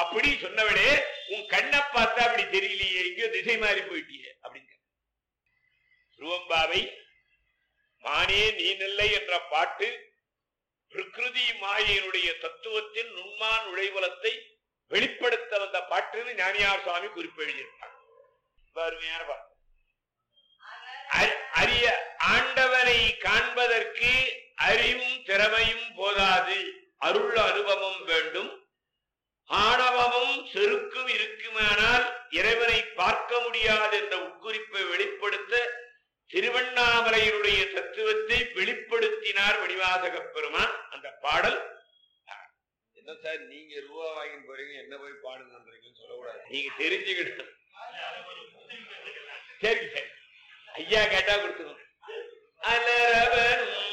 அப்படி சொன்னவனே உன் கண்ணை பார்த்தா அப்படி தெரியலையே எங்கேயோ திசை மாறி போயிட்டியே அப்படிங்க திருவம்பாவை மானே நீ நில்லை என்ற பாட்டு பிரகிருதி மாயையினுடைய தத்துவத்தின் நுண்மான் உழைவலத்தை வெளிப்படுத்த வந்த பாட்டுன்னு ஞானியார் சுவாமி குறிப்பு எழுதியிருப்பார் ரொம்ப அருமையான பாட்டு அ- அரிய ஆண்டவனை காண்பதற்கு அறிவும் திறமையும் போதாது அருள் அனுபவம் வேண்டும் ஆணவமும் செருக்கும் இருக்குமானால் இறைவனை பார்க்க முடியாது என்ற உட்குறிப்பை வெளிப்படுத்த திருவண்ணாமலையினுடைய தத்துவத்தை வெளிப்படுத்தினார் மணிவாசகப் பெருமான் அந்த பாடல் என்ன சார் நீங்க ரூபா வாங்கிட்டு போறீங்க என்ன போய் பாடுங்கன்றீங்கன்னு சொல்லக்கூடாது நீங்க தெரிஞ்சுக்கிட்டு சரி சரி ஐயா கேட்டா கொடுத்துக்கணும் அலரவனும்